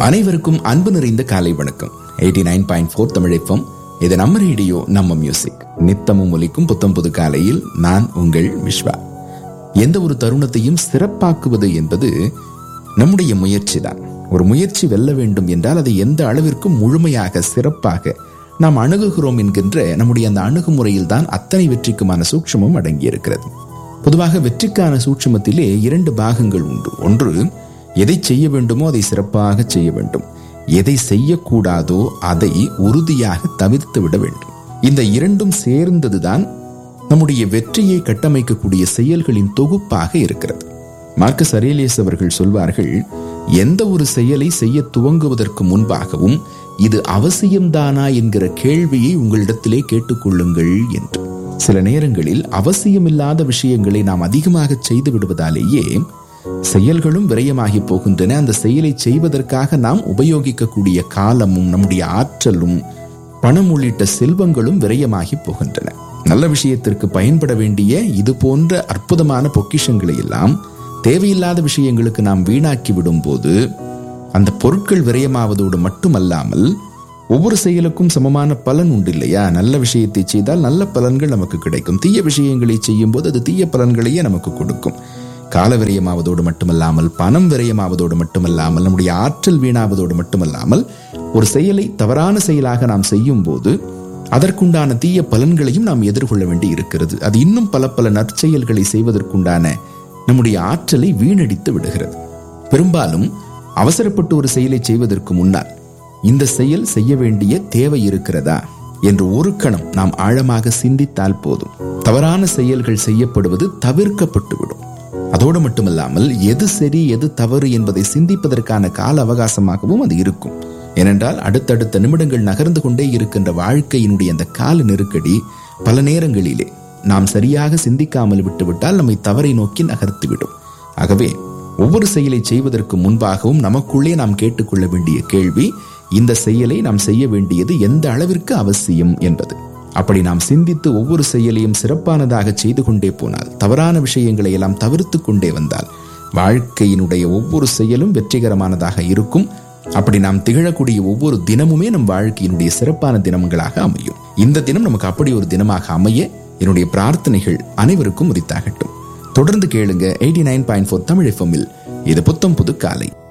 அனைவருக்கும் அன்பு நிறைந்த காலை வணக்கம் எயிட்டி நைன் பாயிண்ட் ஃபோர் தமிழைப்பம் இது நம்ம ரேடியோ நம்ம மியூசிக் நித்தமும் ஒலிக்கும் புத்தம் புது காலையில் நான் உங்கள் விஸ்வா எந்த ஒரு தருணத்தையும் சிறப்பாக்குவது என்பது நம்முடைய முயற்சி தான் ஒரு முயற்சி வெல்ல வேண்டும் என்றால் அதை எந்த அளவிற்கு முழுமையாக சிறப்பாக நாம் அணுகுகிறோம் என்கின்ற நம்முடைய அந்த அணுகுமுறையில் தான் அத்தனை வெற்றிக்குமான சூட்சமும் அடங்கியிருக்கிறது பொதுவாக வெற்றிக்கான சூட்சமத்திலே இரண்டு பாகங்கள் உண்டு ஒன்று எதை செய்ய வேண்டுமோ அதை சிறப்பாக செய்ய வேண்டும் எதை செய்யக்கூடாதோ அதை உறுதியாக தவிர்த்து விட வேண்டும் இந்த இரண்டும் சேர்ந்ததுதான் நம்முடைய வெற்றியை கட்டமைக்கக்கூடிய செயல்களின் தொகுப்பாக இருக்கிறது மார்க்கஸ் அரேலியஸ் அவர்கள் சொல்வார்கள் எந்த ஒரு செயலை செய்ய துவங்குவதற்கு முன்பாகவும் இது அவசியம்தானா என்கிற கேள்வியை உங்களிடத்திலே கேட்டுக்கொள்ளுங்கள் என்று சில நேரங்களில் அவசியமில்லாத விஷயங்களை நாம் அதிகமாக செய்து விடுவதாலேயே செயல்களும் விரயமாகி போகின்றன அந்த செயலை செய்வதற்காக நாம் உபயோகிக்கக்கூடிய காலமும் நம்முடைய ஆற்றலும் பணம் உள்ளிட்ட செல்வங்களும் விரயமாகி போகின்றன நல்ல விஷயத்திற்கு பயன்பட வேண்டிய இது போன்ற அற்புதமான பொக்கிஷங்களை எல்லாம் தேவையில்லாத விஷயங்களுக்கு நாம் வீணாக்கி விடும் போது அந்த பொருட்கள் விரயமாவதோடு மட்டுமல்லாமல் ஒவ்வொரு செயலுக்கும் சமமான பலன் உண்டு இல்லையா நல்ல விஷயத்தை செய்தால் நல்ல பலன்கள் நமக்கு கிடைக்கும் தீய விஷயங்களை செய்யும் போது அது தீய பலன்களையே நமக்கு கொடுக்கும் கால விரயமாவதோடு மட்டுமல்லாமல் பணம் விரயமாவதோடு மட்டுமல்லாமல் நம்முடைய ஆற்றல் வீணாவதோடு மட்டுமல்லாமல் ஒரு செயலை தவறான செயலாக நாம் செய்யும் போது அதற்குண்டான தீய பலன்களையும் நாம் எதிர்கொள்ள வேண்டி இருக்கிறது அது இன்னும் பல பல நற்செயல்களை செய்வதற்குண்டான நம்முடைய ஆற்றலை வீணடித்து விடுகிறது பெரும்பாலும் அவசரப்பட்டு ஒரு செயலை செய்வதற்கு முன்னால் இந்த செயல் செய்ய வேண்டிய தேவை இருக்கிறதா என்று ஒரு கணம் நாம் ஆழமாக சிந்தித்தால் போதும் தவறான செயல்கள் செய்யப்படுவது தவிர்க்கப்பட்டுவிடும் அதோடு மட்டுமல்லாமல் எது சரி எது தவறு என்பதை சிந்திப்பதற்கான கால அவகாசமாகவும் அது இருக்கும் ஏனென்றால் அடுத்தடுத்த நிமிடங்கள் நகர்ந்து கொண்டே இருக்கின்ற வாழ்க்கையினுடைய அந்த கால நெருக்கடி பல நேரங்களிலே நாம் சரியாக சிந்திக்காமல் விட்டுவிட்டால் நம்மை தவறை நோக்கி நகர்த்திவிடும் ஆகவே ஒவ்வொரு செயலை செய்வதற்கு முன்பாகவும் நமக்குள்ளே நாம் கேட்டுக்கொள்ள வேண்டிய கேள்வி இந்த செயலை நாம் செய்ய வேண்டியது எந்த அளவிற்கு அவசியம் என்பது அப்படி நாம் சிந்தித்து ஒவ்வொரு செயலையும் சிறப்பானதாக செய்து கொண்டே போனால் தவறான விஷயங்களை எல்லாம் தவிர்த்து கொண்டே வந்தால் வாழ்க்கையினுடைய ஒவ்வொரு செயலும் வெற்றிகரமானதாக இருக்கும் அப்படி நாம் திகழக்கூடிய ஒவ்வொரு தினமுமே நம் வாழ்க்கையினுடைய சிறப்பான தினங்களாக அமையும் இந்த தினம் நமக்கு அப்படி ஒரு தினமாக அமைய என்னுடைய பிரார்த்தனைகள் அனைவருக்கும் உரித்தாகட்டும் தொடர்ந்து கேளுங்க eighty nine point four Tamil எஃப்எம்மில் இது புத்தம் புது காலை